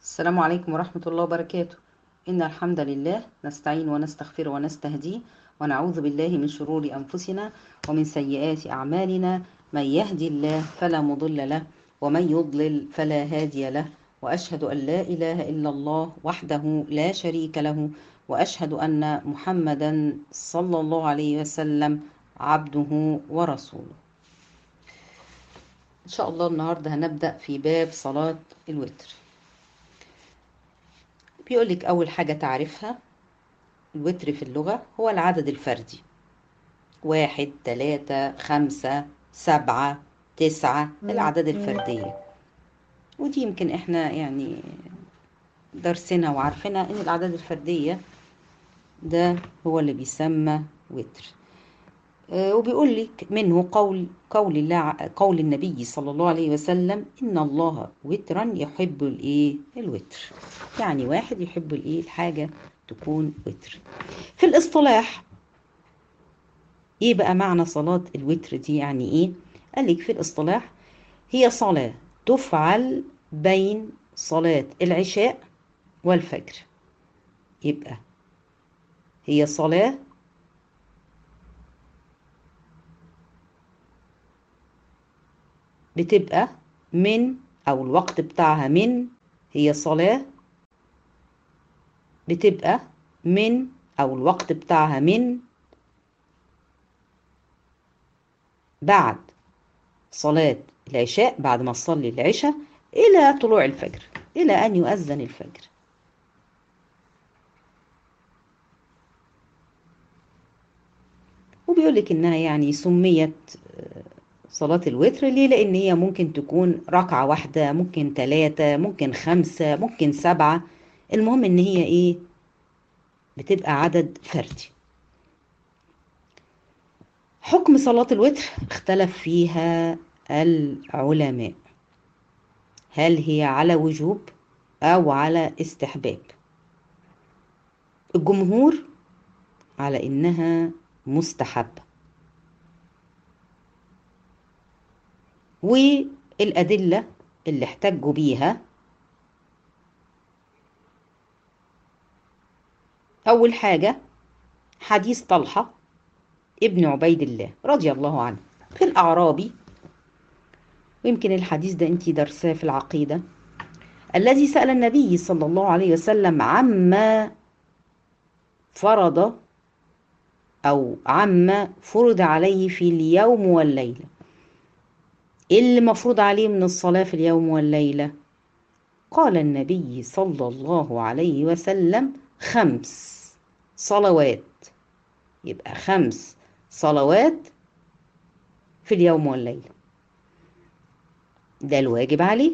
السلام عليكم ورحمة الله وبركاته إن الحمد لله نستعين ونستغفر ونستهديه ونعوذ بالله من شرور أنفسنا ومن سيئات أعمالنا من يهدي الله فلا مضل له ومن يضلل فلا هادي له وأشهد أن لا إله إلا الله وحده لا شريك له وأشهد أن محمدا صلى الله عليه وسلم عبده ورسوله إن شاء الله النهاردة هنبدأ في باب صلاة الوتر بيقول لك أول حاجة تعرفها الوتر في اللغة هو العدد الفردي واحد تلاتة خمسة سبعة تسعة الأعداد الفردية ودي يمكن احنا يعني درسنا وعارفينها ان الأعداد الفردية ده هو اللي بيسمى وتر وبيقول لك منه قول قول الله قول النبي صلى الله عليه وسلم ان الله وترا يحب الايه الوتر يعني واحد يحب الايه الحاجه تكون وتر في الاصطلاح ايه بقى معنى صلاه الوتر دي يعني ايه قال لك في الاصطلاح هي صلاه تفعل بين صلاه العشاء والفجر يبقى هي صلاه بتبقى من أو الوقت بتاعها من هي صلاة بتبقى من أو الوقت بتاعها من بعد صلاة العشاء بعد ما تصلي العشاء إلى طلوع الفجر إلى أن يؤذن الفجر وبيقول لك إنها يعني سميت صلاة الوتر ليه؟ لأن هي ممكن تكون ركعة واحدة ممكن ثلاثة ممكن خمسة ممكن سبعة المهم إن هي إيه؟ بتبقى عدد فردي حكم صلاة الوتر اختلف فيها العلماء هل هي على وجوب أو على استحباب الجمهور على إنها مستحبه والأدلة اللي احتجوا بيها أول حاجة حديث طلحة ابن عبيد الله رضي الله عنه في الأعرابي ويمكن الحديث ده انتي درساه في العقيدة الذي سأل النبي صلى الله عليه وسلم عما فرض أو عما فرض عليه في اليوم والليلة ايه اللي مفروض عليه من الصلاة في اليوم والليلة قال النبي صلى الله عليه وسلم خمس صلوات يبقى خمس صلوات في اليوم والليلة ده الواجب عليه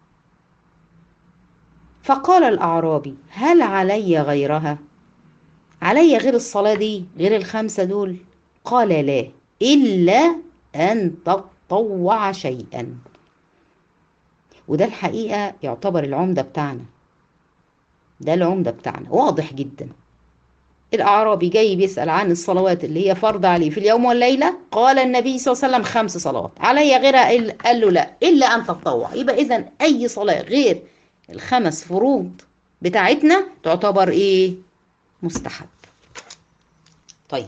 فقال الأعرابي هل علي غيرها علي غير الصلاة دي غير الخمسة دول قال لا إلا أن تطلع طوع شيئا وده الحقيقة يعتبر العمدة بتاعنا ده العمدة بتاعنا واضح جدا الأعرابي جاي بيسأل عن الصلوات اللي هي فرض عليه في اليوم والليلة قال النبي صلى الله عليه وسلم خمس صلوات علي غيرها قال له لا إلا أن تتطوع يبقى إذا أي صلاة غير الخمس فروض بتاعتنا تعتبر إيه مستحب طيب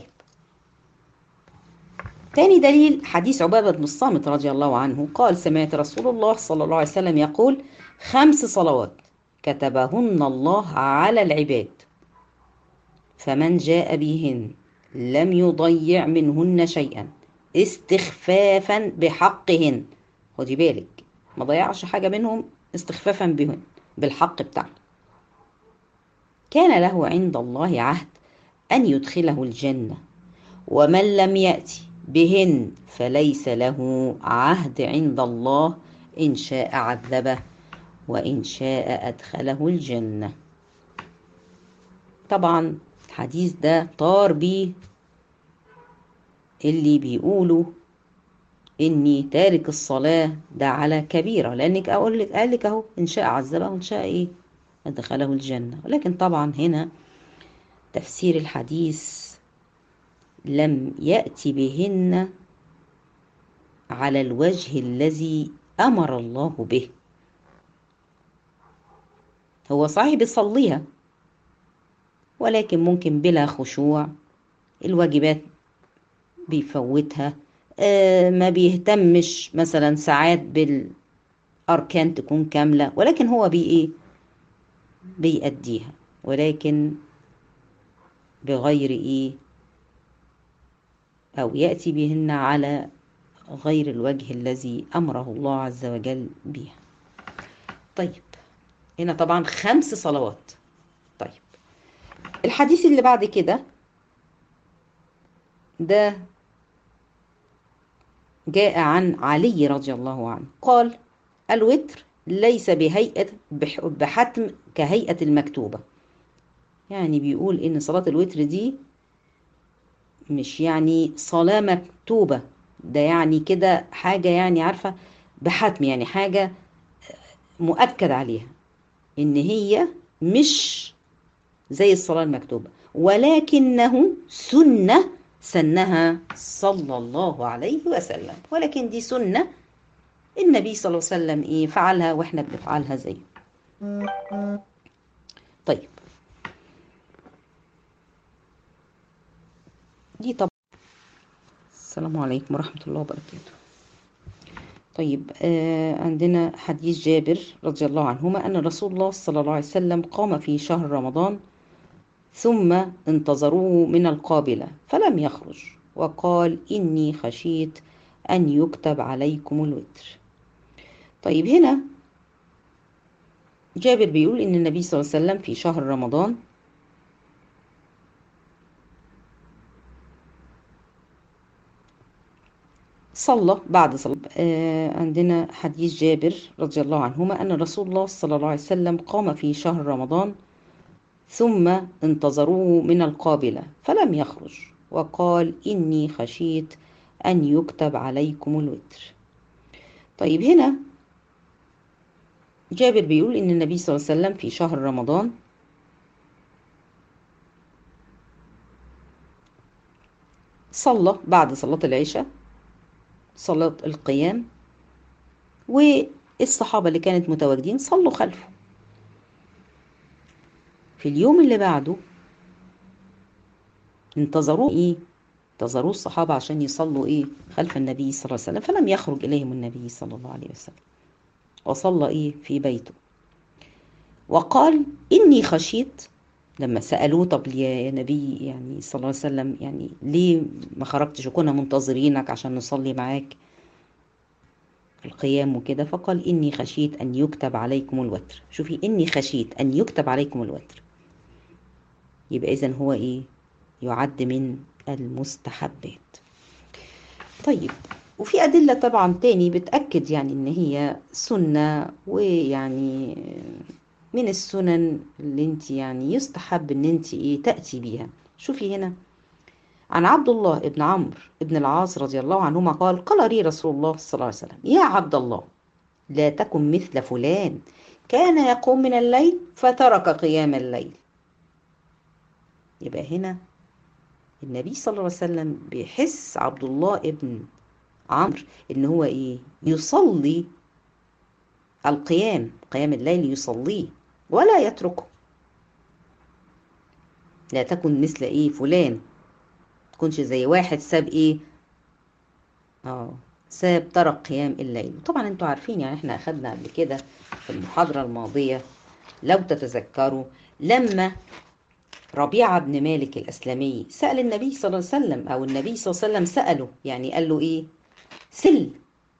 تاني دليل حديث عبادة بن الصامت رضي الله عنه قال سمعت رسول الله صلى الله عليه وسلم يقول خمس صلوات كتبهن الله على العباد فمن جاء بهن لم يضيع منهن شيئا استخفافا بحقهن خدي بالك ما ضيعش حاجة منهم استخفافا بهن بالحق بتاعنا كان له عند الله عهد أن يدخله الجنة ومن لم يأتي بهن فليس له عهد عند الله إن شاء عذبه وإن شاء أدخله الجنة طبعا الحديث ده طار بيه اللي بيقولوا إني تارك الصلاة ده على كبيرة لأنك أقول لك قال لك أهو إن شاء عذبه وإن شاء إيه أدخله الجنة ولكن طبعا هنا تفسير الحديث لم يأتي بهن على الوجه الذي أمر الله به هو صحيح بيصليها ولكن ممكن بلا خشوع الواجبات بيفوتها آه ما بيهتمش مثلا ساعات بالأركان تكون كاملة ولكن هو بي إيه بيأديها ولكن بغير إيه أو يأتي بهن على غير الوجه الذي أمره الله عز وجل بها طيب هنا طبعا خمس صلوات طيب الحديث اللي بعد كده ده جاء عن علي رضي الله عنه قال الوتر ليس بهيئة بحتم كهيئة المكتوبة يعني بيقول إن صلاة الوتر دي مش يعني صلاة مكتوبة ده يعني كده حاجة يعني عارفة بحتم يعني حاجة مؤكد عليها إن هي مش زي الصلاة المكتوبة ولكنه سنة سنها صلى الله عليه وسلم ولكن دي سنة النبي صلى الله عليه وسلم إيه فعلها وإحنا بنفعلها زيه طيب دي طبعا السلام عليكم ورحمة الله وبركاته طيب آه عندنا حديث جابر رضي الله عنهما أن رسول الله صلى الله عليه وسلم قام في شهر رمضان ثم انتظروه من القابلة فلم يخرج وقال إني خشيت أن يكتب عليكم الوتر طيب هنا جابر بيقول إن النبي صلى الله عليه وسلم في شهر رمضان صلى بعد صلاة آه عندنا حديث جابر رضي الله عنهما أن رسول الله صلى الله عليه وسلم قام في شهر رمضان ثم انتظروه من القابلة فلم يخرج وقال إني خشيت أن يكتب عليكم الوتر طيب هنا جابر بيقول إن النبي صلى الله عليه وسلم في شهر رمضان صلى بعد صلاة العشاء صلاة القيام والصحابة اللي كانت متواجدين صلوا خلفه في اليوم اللي بعده انتظروه ايه انتظروه الصحابة عشان يصلوا ايه خلف النبي صلى الله عليه وسلم فلم يخرج إليهم النبي صلى الله عليه وسلم وصلى ايه في بيته وقال إني خشيت لما سألوه طب يا نبي يعني صلى الله عليه وسلم يعني ليه ما خرجتش وكنا منتظرينك عشان نصلي معاك القيام وكده فقال إني خشيت أن يكتب عليكم الوتر شوفي إني خشيت أن يكتب عليكم الوتر يبقى إذن هو إيه يعد من المستحبات طيب وفي أدلة طبعا تاني بتأكد يعني إن هي سنة ويعني من السنن اللي انت يعني يستحب ان انت ايه تأتي بيها شوفي هنا عن عبد الله ابن عمرو ابن العاص رضي الله عنهما قال قال لي رسول الله صلى الله عليه وسلم يا عبد الله لا تكن مثل فلان كان يقوم من الليل فترك قيام الليل يبقى هنا النبي صلى الله عليه وسلم بيحس عبد الله ابن عمرو ان هو ايه يصلي القيام قيام الليل يصليه ولا يتركه لا تكن مثل ايه فلان تكونش زي واحد ساب ايه اه ساب ترك قيام الليل طبعا انتوا عارفين يعني احنا اخدنا قبل كده في المحاضرة الماضية لو تتذكروا لما ربيعة بن مالك الأسلمي سأل النبي صلى الله عليه وسلم أو النبي صلى الله عليه وسلم سأله يعني قال له إيه سل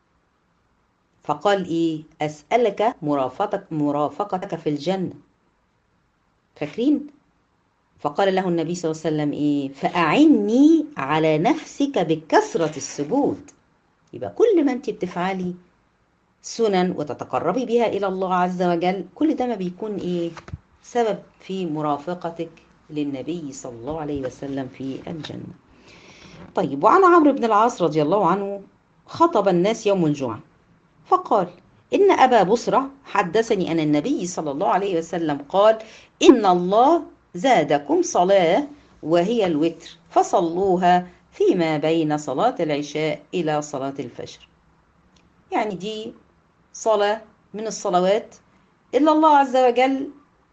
فقال إيه أسألك مرافقتك, مرافقتك في الجنة فاكرين فقال له النبي صلى الله عليه وسلم إيه فأعني على نفسك بكثرة السجود يبقى كل ما أنت بتفعلي سنن وتتقربي بها إلى الله عز وجل كل ده ما بيكون إيه سبب في مرافقتك للنبي صلى الله عليه وسلم في الجنة طيب وعن عمرو بن العاص رضي الله عنه خطب الناس يوم الجمعة فقال إن أبا بصرة حدثني أن النبي صلى الله عليه وسلم قال إن الله زادكم صلاة وهي الوتر فصلوها فيما بين صلاة العشاء إلى صلاة الفجر يعني دي صلاة من الصلوات إلا الله عز وجل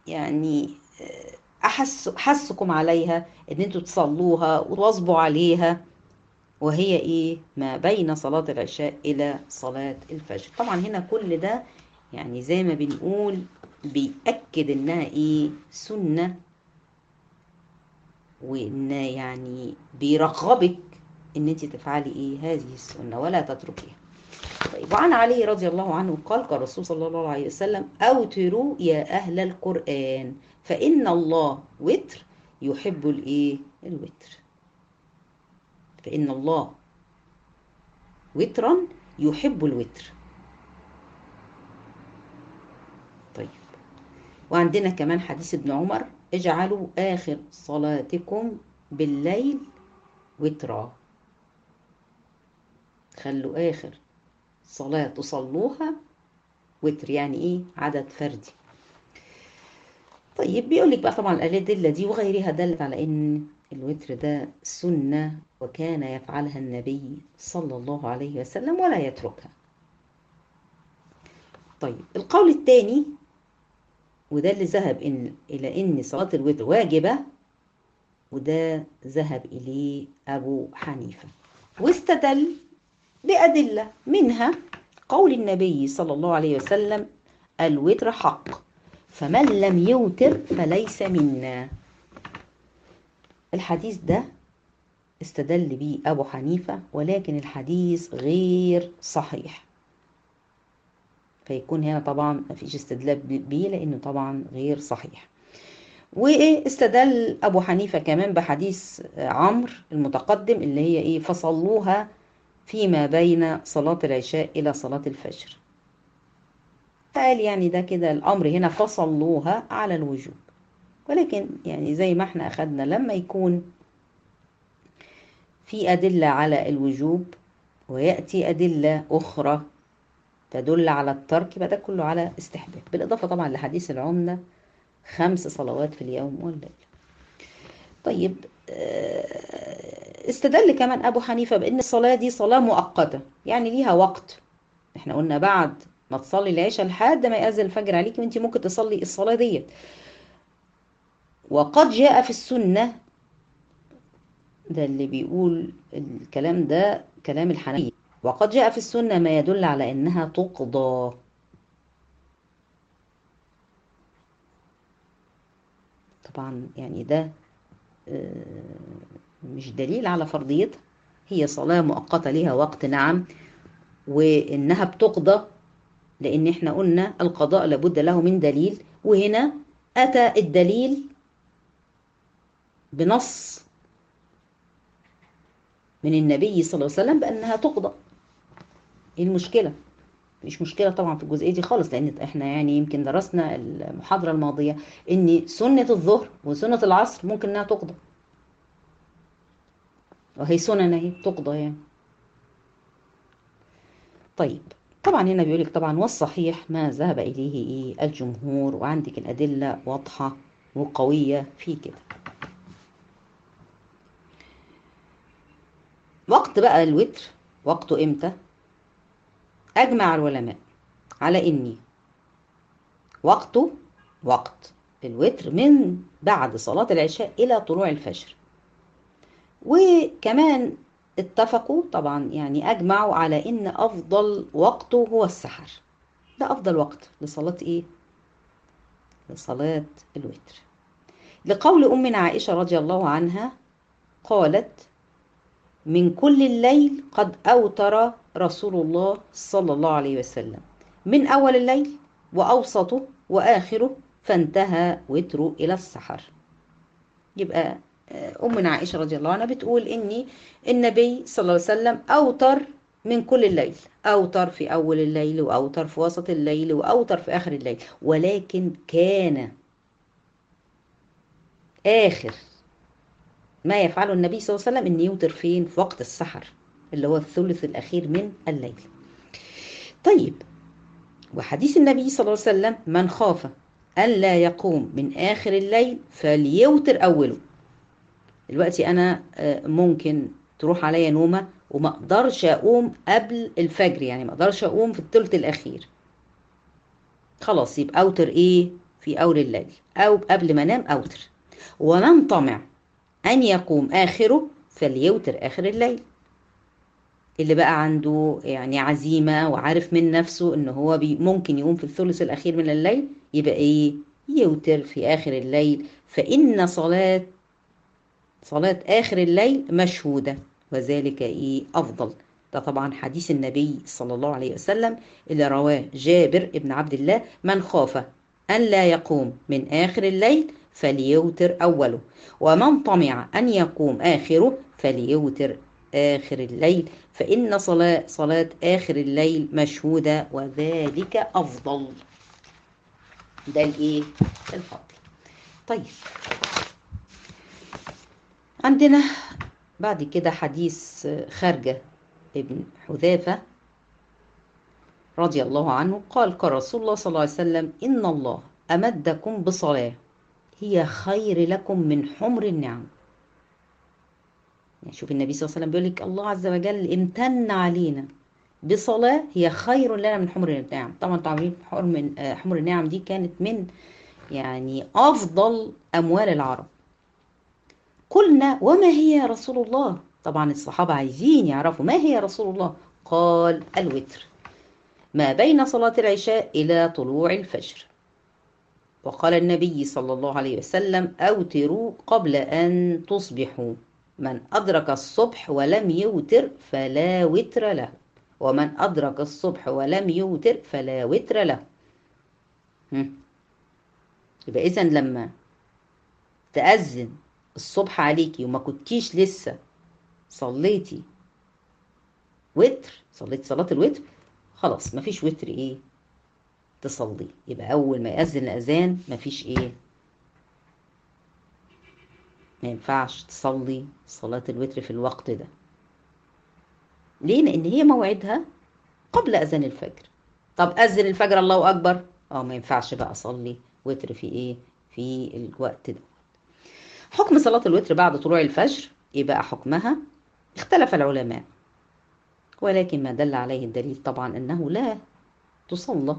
يعني أحس حسكم عليها إن أنتوا تصلوها وتواظبوا عليها وهي إيه ما بين صلاة العشاء إلى صلاة الفجر طبعا هنا كل ده يعني زي ما بنقول بيأكد إنها إيه سنة وإن يعني بيرغبك إن أنت تفعلي إيه هذه السنة ولا تتركيها طيب وعن علي رضي الله عنه قال قال الرسول صلى الله عليه وسلم أوتروا يا أهل القرآن فإن الله وتر يحب الإيه الوتر فإن الله وترا يحب الوتر طيب وعندنا كمان حديث ابن عمر اجعلوا آخر صلاتكم بالليل وترا خلوا آخر صلاة تصلوها وتر يعني إيه عدد فردي طيب بيقول لك بقى طبعا الأدلة دي وغيرها دلت على إن الوتر ده سنة وكان يفعلها النبي صلى الله عليه وسلم ولا يتركها طيب القول الثاني وده اللي ذهب إن إلى إن صلاة الوتر واجبة وده ذهب إليه أبو حنيفة واستدل بأدلة منها قول النبي صلى الله عليه وسلم الوتر حق فمن لم يوتر فليس منا الحديث ده استدل به أبو حنيفة ولكن الحديث غير صحيح فيكون هنا طبعا ما فيش استدلال به لأنه طبعا غير صحيح واستدل أبو حنيفة كمان بحديث عمرو المتقدم اللي هي إيه فصلوها فيما بين صلاة العشاء إلى صلاة الفجر قال يعني ده كده الأمر هنا فصلوها على الوجوب ولكن يعني زي ما احنا أخدنا لما يكون في أدلة على الوجوب ويأتي أدلة أخرى تدل على الترك يبقى ده كله على استحباب بالإضافة طبعا لحديث العمدة خمس صلوات في اليوم والليل طيب استدل كمان أبو حنيفة بأن الصلاة دي صلاة مؤقتة يعني ليها وقت احنا قلنا بعد ما تصلي العشاء لحد ما يأذن الفجر عليك وانت ممكن تصلي الصلاة ديت وقد جاء في السنة ده اللي بيقول الكلام ده كلام الحنفية وقد جاء في السنة ما يدل على أنها تقضى طبعا يعني ده مش دليل على فرضيتها هي صلاة مؤقتة لها وقت نعم وإنها بتقضى لأن احنا قلنا القضاء لابد له من دليل وهنا أتى الدليل بنص من النبي صلى الله عليه وسلم بأنها تقضى ايه المشكلة مش مشكلة طبعا في الجزئية دي خالص لأن احنا يعني يمكن درسنا المحاضرة الماضية إن سنة الظهر وسنة العصر ممكن إنها تقضى وهي سنن اهي تقضى يعني طيب طبعا هنا بيقول لك طبعا والصحيح ما ذهب إليه إيه الجمهور وعندك الأدلة واضحة وقوية في كده وقت بقى الوتر وقته إمتى أجمع العلماء على إني وقته وقت الوتر من بعد صلاة العشاء إلى طلوع الفجر وكمان اتفقوا طبعا يعني أجمعوا على إن أفضل وقته هو السحر ده أفضل وقت لصلاة إيه؟ لصلاة الوتر لقول أمنا عائشة رضي الله عنها قالت من كل الليل قد أوتر رسول الله صلى الله عليه وسلم من أول الليل وأوسطه وآخره فانتهى وتره إلى السحر يبقى أمنا عائشة رضي الله عنها بتقول إني النبي صلى الله عليه وسلم أوتر من كل الليل أوتر في أول الليل وأوتر في وسط الليل وأوتر في آخر الليل ولكن كان آخر ما يفعله النبي صلى الله عليه وسلم إن يوتر فين في وقت السحر اللي هو الثلث الأخير من الليل طيب وحديث النبي صلى الله عليه وسلم من خاف ألا يقوم من آخر الليل فليوتر أوله دلوقتي أنا ممكن تروح عليا نومة وما أقدرش أقوم قبل الفجر يعني ما أقدرش أقوم في الثلث الأخير خلاص يبقى أوتر إيه في أول الليل أو قبل ما أنام أوتر ومن طمع أن يقوم آخره فليوتر آخر الليل اللي بقى عنده يعني عزيمة وعارف من نفسه إن هو بي ممكن يقوم في الثلث الأخير من الليل يبقى إيه يوتر في آخر الليل فإن صلاة صلاة آخر الليل مشهودة وذلك إيه أفضل ده طبعا حديث النبي صلى الله عليه وسلم اللي رواه جابر ابن عبد الله من خاف أن لا يقوم من آخر الليل فليوتر أوله ومن طمع أن يقوم آخره فليوتر آخر الليل فإن صلاة, صلاة آخر الليل مشهودة وذلك أفضل ده الإيه؟ الفضل طيب عندنا بعد كده حديث خارجة ابن حذافة رضي الله عنه قال قال رسول الله صلى الله عليه وسلم إن الله أمدكم بصلاة هي خير لكم من حمر النعم يعني شوف النبي صلى الله عليه وسلم بيقول لك الله عز وجل امتن علينا بصلاة هي خير لنا من حمر النعم طبعا تعرفين حمر حمر النعم دي كانت من يعني أفضل أموال العرب قلنا وما هي يا رسول الله طبعا الصحابة عايزين يعرفوا ما هي يا رسول الله قال الوتر ما بين صلاة العشاء إلى طلوع الفجر وقال النبي صلى الله عليه وسلم أوتروا قبل أن تصبحوا من أدرك الصبح ولم يوتر فلا وتر له ومن أدرك الصبح ولم يوتر فلا وتر له يبقى إذا لما تأذن الصبح عليكي وما كنتيش لسه صليتي وتر صليتي صلاة الوتر خلاص مفيش وتر ايه تصلي يبقى اول ما يأذن الاذان مفيش ايه ما ينفعش تصلي صلاة الوتر في الوقت ده ليه لان هي موعدها قبل اذان الفجر طب اذن الفجر الله اكبر اه ما ينفعش بقى اصلي وتر في ايه في الوقت ده حكم صلاة الوتر بعد طلوع الفجر ايه بقى حكمها اختلف العلماء ولكن ما دل عليه الدليل طبعا انه لا تصلى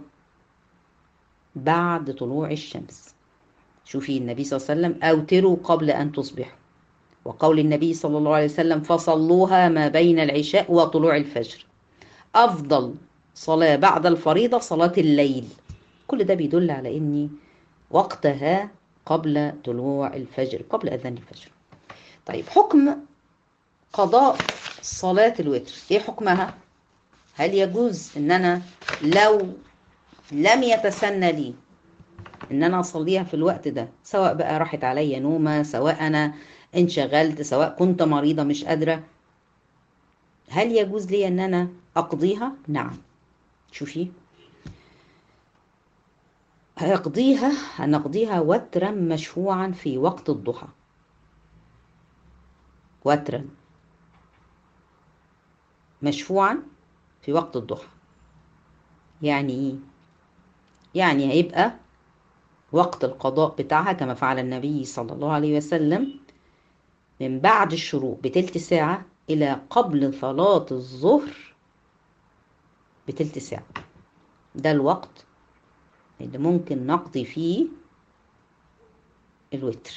بعد طلوع الشمس شوفي النبي صلى الله عليه وسلم اوتروا قبل ان تصبحوا وقول النبي صلى الله عليه وسلم فصلوها ما بين العشاء وطلوع الفجر افضل صلاه بعد الفريضه صلاه الليل كل ده بيدل على اني وقتها قبل طلوع الفجر قبل اذان الفجر طيب حكم قضاء صلاة الوتر ايه حكمها هل يجوز ان انا لو لم يتسنى لي ان انا اصليها في الوقت ده سواء بقى راحت عليا نومة سواء انا انشغلت سواء كنت مريضة مش قادرة هل يجوز لي ان انا اقضيها نعم شوفي هيقضيها هنقضيها وترا مشفوعا في وقت الضحى وترا مشفوعا في وقت الضحى يعني ايه يعني هيبقى وقت القضاء بتاعها كما فعل النبي صلى الله عليه وسلم من بعد الشروق بتلت ساعة إلى قبل صلاة الظهر بتلت ساعة ده الوقت اللي ممكن نقضي فيه الوتر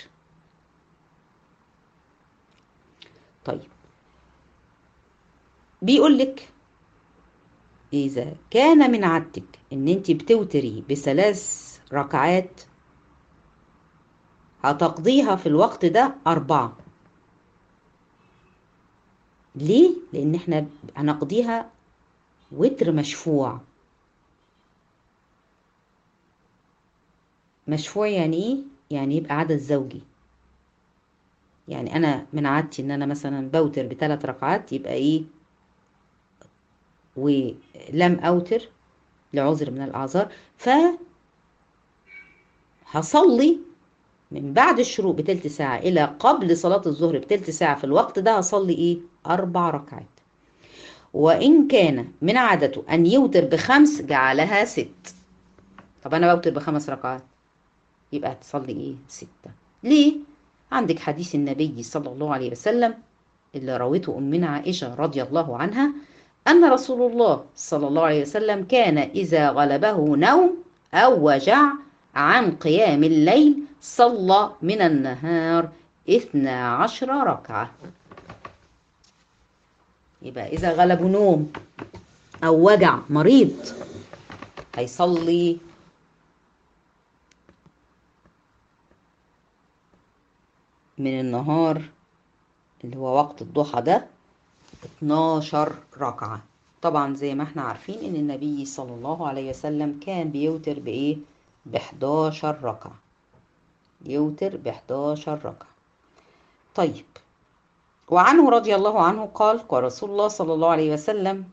طيب بيقول لك إذا كان من عادتك إن أنت بتوتري بثلاث ركعات هتقضيها في الوقت ده أربعة ليه؟ لأن احنا هنقضيها وتر مشفوع مشفوع يعني ايه؟ يعني يبقى عدد زوجي يعني انا من عادتي ان انا مثلا بوتر بثلاث ركعات يبقى ايه ولم اوتر لعذر من الاعذار ف هصلي من بعد الشروق بتلت ساعة إلى قبل صلاة الظهر بتلت ساعة في الوقت ده هصلي إيه؟ أربع ركعات وإن كان من عادته أن يوتر بخمس جعلها ست طب أنا بوتر بخمس ركعات يبقى هتصلي إيه؟ ستة ليه؟ عندك حديث النبي صلى الله عليه وسلم اللي رويته أمنا عائشة رضي الله عنها أن رسول الله صلى الله عليه وسلم كان إذا غلبه نوم أو وجع عن قيام الليل صلى من النهار اثنا عشر ركعة يبقى إذا غلبه نوم أو وجع مريض هيصلي من النهار اللي هو وقت الضحى ده 12 ركعة طبعا زي ما احنا عارفين ان النبي صلى الله عليه وسلم كان بيوتر بايه ب 11 ركعة يوتر ب 11 ركعة طيب وعنه رضي الله عنه قال قال رسول الله صلى الله عليه وسلم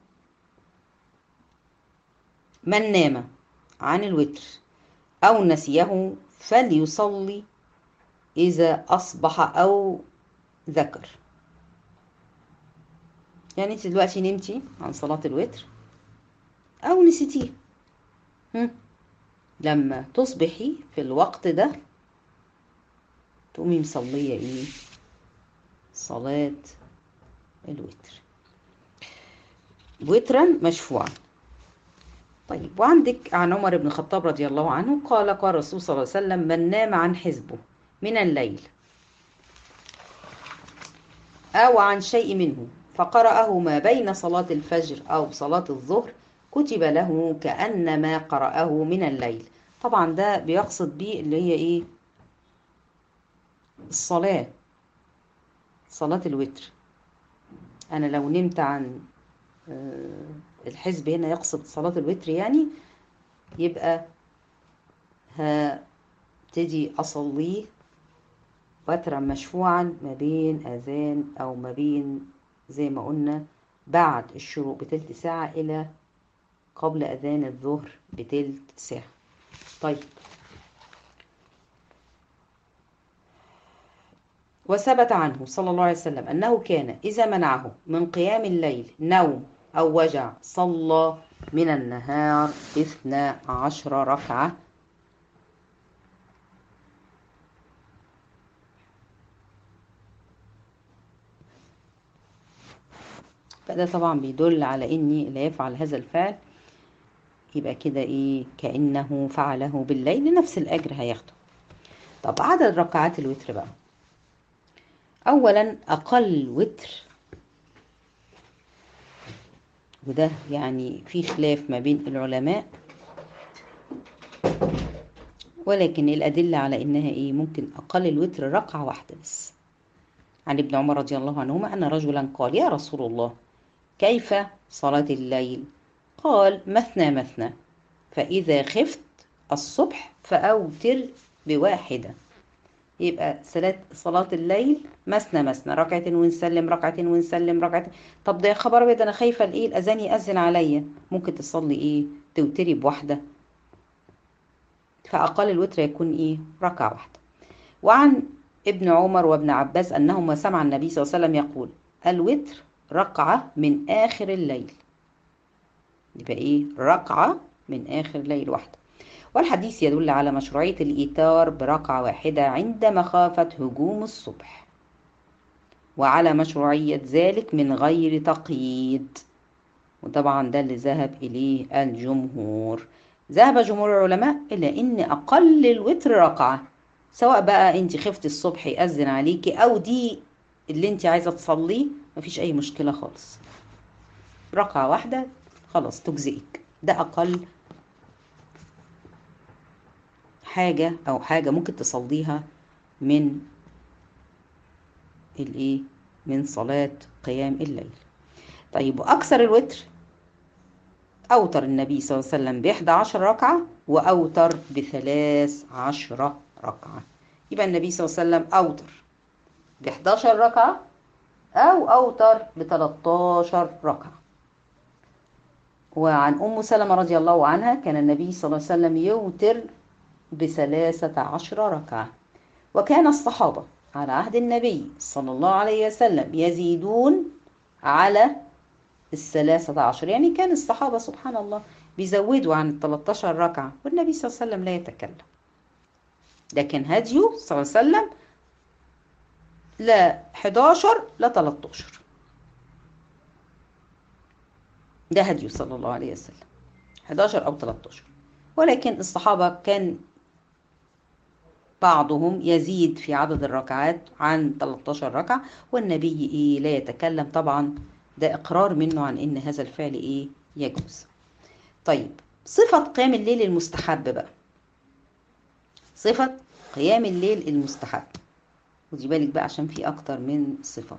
من نام عن الوتر أو نسيه فليصلي إذا أصبح أو ذكر يعني انت دلوقتي نمتي عن صلاة الوتر أو نسيتيه لما تصبحي في الوقت ده تقومي مصلية ايه صلاة الوتر وترا مشفوعا طيب وعندك عن عمر بن الخطاب رضي الله عنه قال قال الرسول صلى الله عليه وسلم من نام عن حزبه من الليل أو عن شيء منه فقرأه ما بين صلاة الفجر أو صلاة الظهر كتب له كأنما قرأه من الليل طبعا ده بيقصد بيه اللي هي ايه الصلاة صلاة الوتر أنا لو نمت عن الحزب هنا يقصد صلاة الوتر يعني يبقى هبتدي أصليه وترا مشفوعا ما بين أذان أو ما بين زي ما قلنا بعد الشروق بتلت ساعة إلى قبل أذان الظهر بتلت ساعة طيب وثبت عنه صلى الله عليه وسلم أنه كان إذا منعه من قيام الليل نوم أو وجع صلى من النهار اثنا عشر ركعة فده طبعا بيدل على اني لا يفعل هذا الفعل يبقى كده ايه كأنه فعله بالليل نفس الأجر هياخده طب عدد ركعات الوتر بقى أولا أقل وتر وده يعني في خلاف ما بين العلماء ولكن الأدلة على إنها إيه ممكن أقل الوتر ركعة واحدة بس عن ابن عمر رضي الله عنهما أن رجلا قال يا رسول الله كيف صلاة الليل قال مثنى مثنى فإذا خفت الصبح فأوتر بواحدة يبقى صلاة صلاة الليل مثنى مثنى ركعة ونسلم ركعة ونسلم ركعة طب ده يا خبر ابيض انا خايفة الايه الاذان يأذن عليا ممكن تصلي ايه توتري بواحدة فأقل الوتر يكون ايه ركعة واحدة وعن ابن عمر وابن عباس أنهما سمع النبي صلى الله عليه وسلم يقول الوتر ركعة من آخر الليل يبقى ايه ركعة من آخر الليل واحدة والحديث يدل على مشروعية الإيتار بركعة واحدة عند مخافة هجوم الصبح وعلى مشروعية ذلك من غير تقييد وطبعا ده اللي ذهب إليه الجمهور ذهب جمهور العلماء إلى إن أقل الوتر ركعة سواء بقى أنت خفتي الصبح يأذن عليكي أو دي اللي أنت عايزة تصليه مفيش أي مشكلة خالص ركعة واحدة خلاص تجزئك ده أقل حاجة أو حاجة ممكن تصليها من الإيه من صلاة قيام الليل طيب وأكثر الوتر أوتر النبي صلى الله عليه وسلم بإحدى عشر ركعة وأوتر بثلاث عشرة ركعة يبقى النبي صلى الله عليه وسلم أوتر بإحداشر ركعة أو أوتر بتلاتاشر ركعة وعن أم سلمة رضي الله عنها كان النبي صلى الله عليه وسلم يوتر بثلاثة عشر ركعة وكان الصحابة على عهد النبي صلى الله عليه وسلم يزيدون على الثلاثة عشر يعني كان الصحابة سبحان الله بيزودوا عن الثلاثة ركعة والنبي صلى الله عليه وسلم لا يتكلم لكن هديه صلى الله عليه وسلم لا 11 لا 13 ده هديه صلى الله عليه وسلم 11 أو 13 ولكن الصحابة كان بعضهم يزيد في عدد الركعات عن 13 ركعة والنبي إيه لا يتكلم طبعا ده إقرار منه عن إن هذا الفعل إيه يجوز طيب صفة قيام الليل المستحب بقى صفة قيام الليل المستحب خدي بالك بقى عشان في أكتر من صفة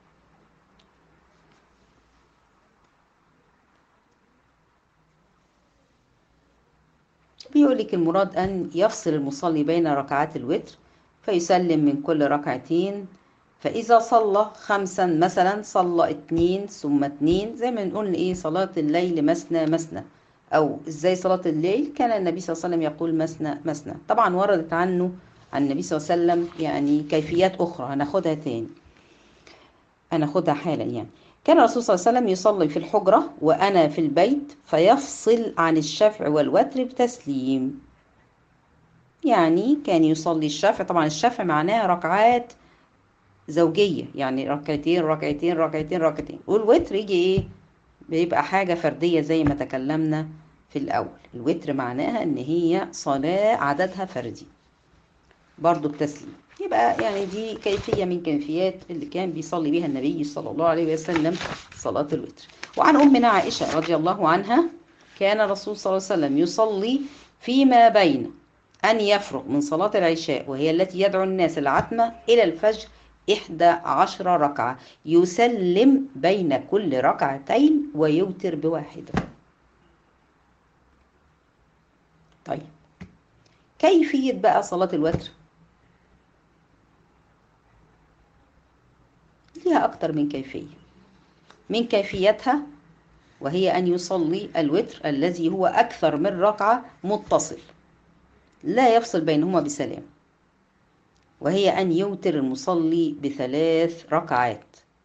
بيقول لك المراد أن يفصل المصلي بين ركعات الوتر فيسلم من كل ركعتين فإذا صلى خمسا مثلا صلى اتنين ثم اتنين زي ما نقول إيه صلاة الليل مثنى مثنى أو إزاي صلاة الليل كان النبي صلى الله عليه وسلم يقول مثنى مثنى طبعا وردت عنه عن النبي صلى الله عليه وسلم يعني كيفيات أخرى هناخدها تاني هناخدها حالا يعني كان الرسول صلى الله عليه وسلم يصلي في الحجرة وأنا في البيت فيفصل عن الشفع والوتر بتسليم يعني كان يصلي الشفع طبعا الشفع معناها ركعات زوجية يعني ركعتين ركعتين ركعتين ركعتين والوتر يجي ايه بيبقى حاجة فردية زي ما تكلمنا في الأول الوتر معناها ان هي صلاة عددها فردي برضو بتسليم يبقى يعني دي كيفية من كيفيات اللي كان بيصلي بها النبي صلى الله عليه وسلم صلاة الوتر وعن أمنا عائشة رضي الله عنها كان الرسول صلى الله عليه وسلم يصلي فيما بين أن يفرغ من صلاة العشاء وهي التي يدعو الناس العتمة إلى الفجر إحدى عشر ركعة يسلم بين كل ركعتين ويوتر بواحدة طيب كيفية بقى صلاة الوتر ليها أكتر من كيفية من كيفيتها وهي أن يصلي الوتر الذي هو أكثر من ركعة متصل لا يفصل بينهما بسلام وهي أن يوتر المصلي بثلاث ركعات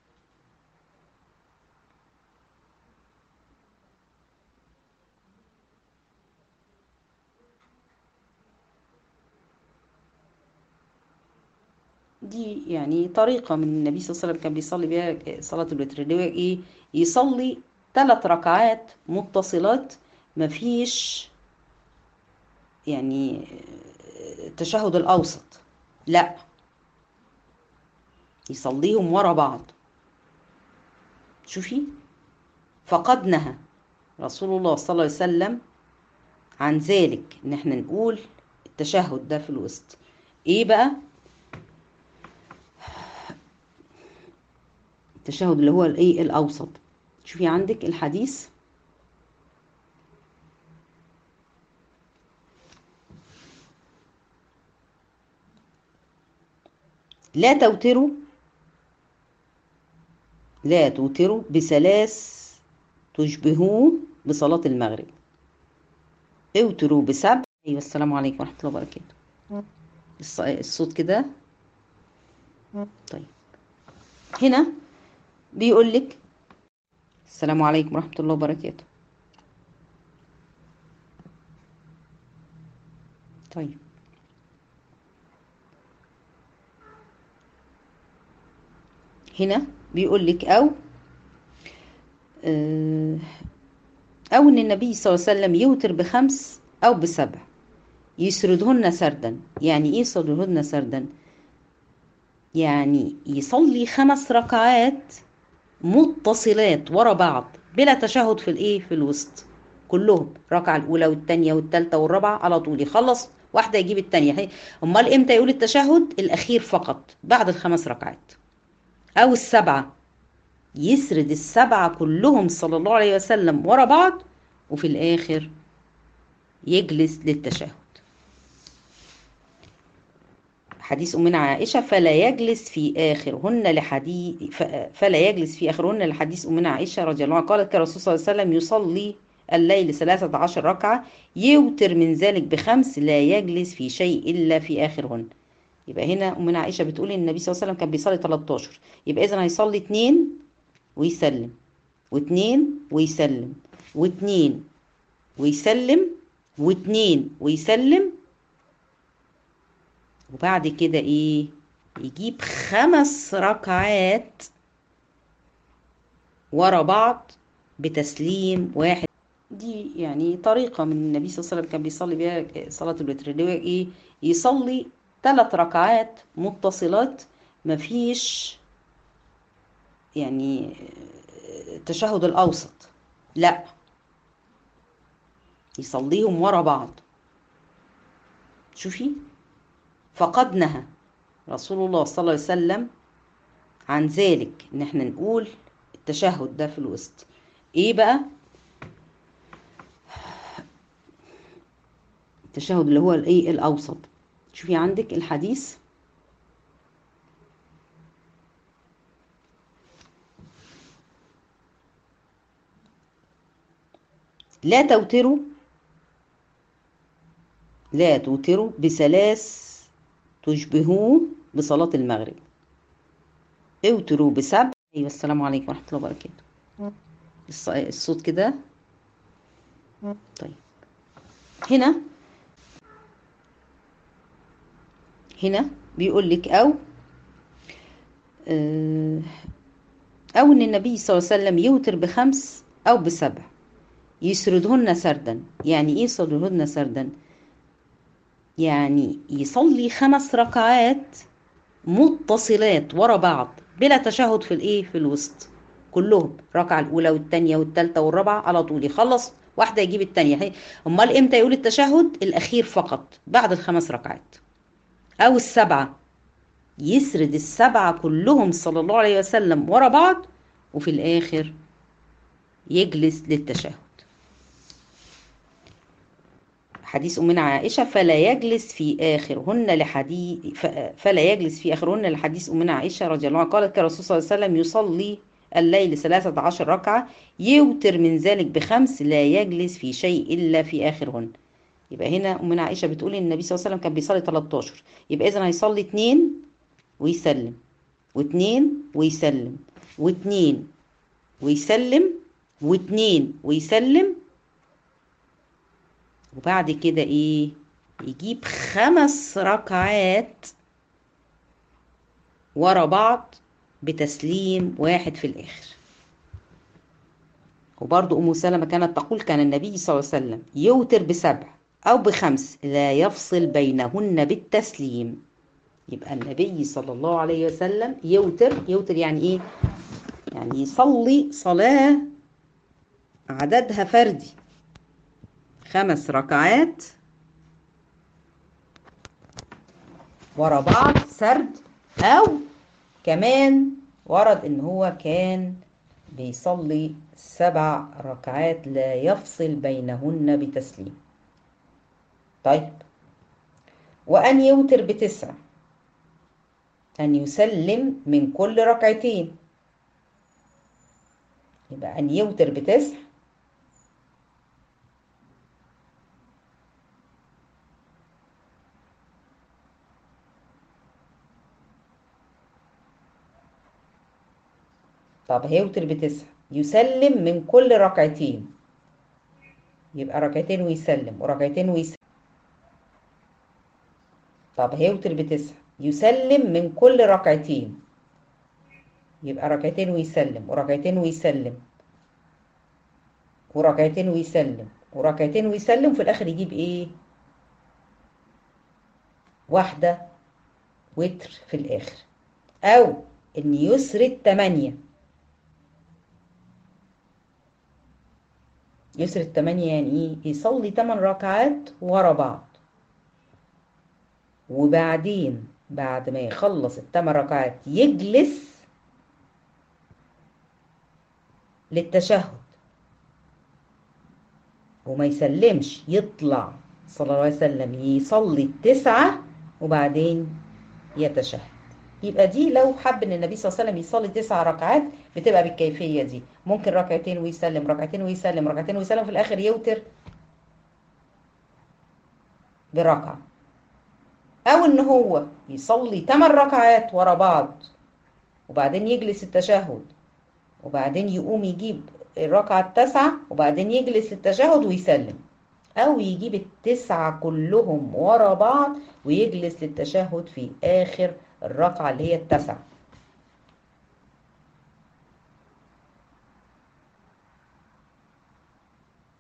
دي يعني طريقة من النبي صلى الله عليه وسلم كان بيصلي بيها صلاة الوتر اللي هو إيه يصلي ثلاث ركعات متصلات مفيش يعني التشهد الأوسط لا يصليهم ورا بعض شوفي فقد نهى رسول الله صلى الله عليه وسلم عن ذلك ان احنا نقول التشهد ده في الوسط ايه بقى التشهد اللي هو الايه الاوسط شوفي عندك الحديث لا توتروا لا توتروا بثلاث تشبهوه بصلاة المغرب اوتروا بسبع ايوه السلام عليكم ورحمة الله وبركاته الصوت كده طيب هنا بيقول لك السلام عليكم ورحمة الله وبركاته طيب هنا بيقول لك أو أو إن النبي صلى الله عليه وسلم يوتر بخمس أو بسبع يسردهن سردا يعني إيه يسردهن سردا يعني يصلي خمس ركعات متصلات ورا بعض بلا تشهد في الايه في الوسط كلهم الركعه الاولى والثانيه والثالثه والرابعه على طول يخلص واحده يجيب الثانيه امال امتى يقول التشهد الاخير فقط بعد الخمس ركعات او السبعه يسرد السبعه كلهم صلى الله عليه وسلم ورا بعض وفي الاخر يجلس للتشهد حديث أمنا عائشة فلا يجلس في آخرهن لحديث فلا يجلس في آخرهن لحديث أمنا عائشة رضي الله عنها قالت كان الرسول صلى الله عليه وسلم يصلي الليل ثلاثة عشر ركعة يوتر من ذلك بخمس لا يجلس في شيء إلا في آخرهن يبقى هنا أمنا عائشة بتقول إن النبي صلى الله عليه وسلم كان بيصلي 13 يبقى إذا هيصلي اتنين ويسلم واتنين ويسلم واتنين ويسلم واتنين ويسلم وبعد كده ايه يجيب خمس ركعات ورا بعض بتسليم واحد دي يعني طريقة من النبي صلى الله عليه وسلم كان بيصلي بيها صلاة الوتر اللي هو ايه يصلي ثلاث ركعات متصلات مفيش يعني التشهد الأوسط لا يصليهم ورا بعض شوفي فقد نهى رسول الله صلى الله عليه وسلم عن ذلك ان احنا نقول التشهد ده في الوسط ايه بقى التشهد اللي هو الايه الاوسط شوفي عندك الحديث لا توتروا لا توتروا بثلاث تشبهوه بصلاة المغرب اوتروا بسبع ايوه السلام عليكم ورحمة الله وبركاته الصوت كده طيب هنا هنا بيقول لك او او ان النبي صلى الله عليه وسلم يوتر بخمس او بسبع يسردهن سردا يعني ايه يسردهن سردا يعني يصلي خمس ركعات متصلات ورا بعض بلا تشهد في الايه في الوسط كلهم الركعه الاولى والثانيه والثالثه والرابعه على طول يخلص واحده يجيب الثانيه امال امتى يقول التشهد الاخير فقط بعد الخمس ركعات او السبعه يسرد السبعه كلهم صلى الله عليه وسلم ورا بعض وفي الاخر يجلس للتشهد حديث أمنا عائشة فلا يجلس في آخرهن لحديث فلا يجلس في آخرهن لحديث أمنا عائشة رضي الله عنها قالت كان الرسول صلى الله عليه وسلم يصلي الليل ثلاثة عشر ركعة يوتر من ذلك بخمس لا يجلس في شيء إلا في آخرهن يبقى هنا أمنا عائشة بتقول إن النبي صلى الله عليه وسلم كان بيصلي 13 يبقى إذا هيصلي اتنين ويسلم واتنين ويسلم واتنين ويسلم واتنين ويسلم وبعد كده ايه يجيب خمس ركعات ورا بعض بتسليم واحد في الاخر وبرضو ام سلمة كانت تقول كان النبي صلى الله عليه وسلم يوتر بسبع او بخمس لا يفصل بينهن بالتسليم يبقى النبي صلى الله عليه وسلم يوتر يوتر يعني ايه يعني يصلي صلاة عددها فردي خمس ركعات ورا بعض سرد او كمان ورد ان هو كان بيصلي سبع ركعات لا يفصل بينهن بتسليم طيب وان يوتر بتسع ان يسلم من كل ركعتين يبقى ان يوتر بتسع طب هيوتر بتسعة يسلم من كل ركعتين يبقى ركعتين ويسلم وركعتين ويسلم طب هيوتر بتسعة يسلم من كل ركعتين يبقى ركعتين ويسلم وركعتين ويسلم وركعتين ويسلم وركعتين ويسلم في الاخر يجيب ايه واحدة وتر في الاخر او ان يسرد تمانية يسرد تمانية يعني ايه يصلي تمن ركعات ورا بعض وبعدين بعد ما يخلص التمن ركعات يجلس للتشهد وما يسلمش يطلع صلى الله عليه وسلم يصلي التسعة وبعدين يتشهد يبقى دي لو حب ان النبي صلى الله عليه وسلم يصلي تسع ركعات بتبقى بالكيفية دي ممكن ركعتين ويسلم ركعتين ويسلم ركعتين ويسلم في الاخر يوتر بركعة او ان هو يصلي 8 ركعات ورا بعض وبعدين يجلس التشهد وبعدين يقوم يجيب الركعة التاسعة وبعدين يجلس للتشهد ويسلم أو يجيب التسعة كلهم ورا بعض ويجلس للتشهد في آخر الركعة اللي هي التاسعة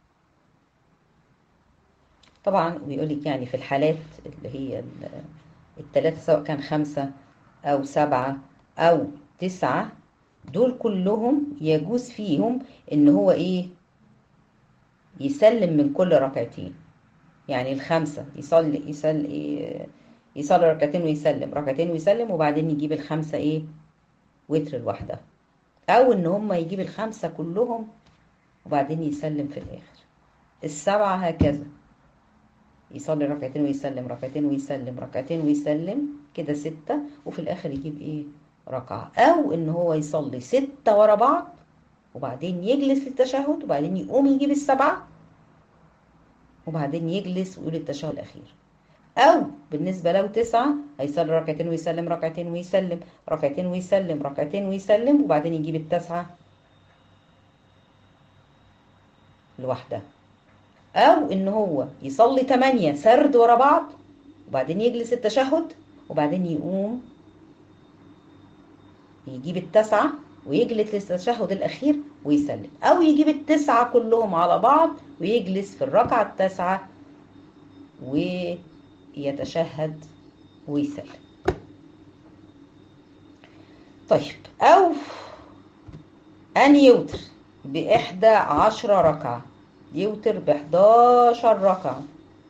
طبعا بيقول لك يعني في الحالات اللي هي التلاتة سواء كان خمسة أو سبعة أو تسعة دول كلهم يجوز فيهم إن هو إيه يسلم من كل ركعتين يعني الخمسة يصلي يصلي يصلي ركعتين ويسلم ركعتين ويسلم وبعدين يجيب الخمسة إيه وتر لوحدها أو إن هما يجيب الخمسة كلهم وبعدين يسلم في الآخر السبعة هكذا يصلي ركعتين ويسلم ركعتين ويسلم ركعتين ويسلم كده ستة وفي الآخر يجيب إيه ركعة أو إن هو يصلي ستة ورا بعض وبعدين يجلس للتشهد وبعدين يقوم يجيب السبعة وبعدين يجلس ويقول التشهد الأخير أو بالنسبة له تسعة هيصلي ركعتين ويسلم ركعتين ويسلم ركعتين ويسلم ركعتين ويسلم وبعدين يجيب التسعة لوحدها أو إن هو يصلي تمانية سرد ورا بعض وبعدين يجلس التشهد وبعدين يقوم يجيب التسعة ويجلس للتشهد الأخير ويسلم أو يجيب التسعة كلهم على بعض ويجلس في الركعة التاسعة ويتشهد ويسلم طيب أو أن يوتر بإحدى عشر ركعة يوتر بإحداشر ركعة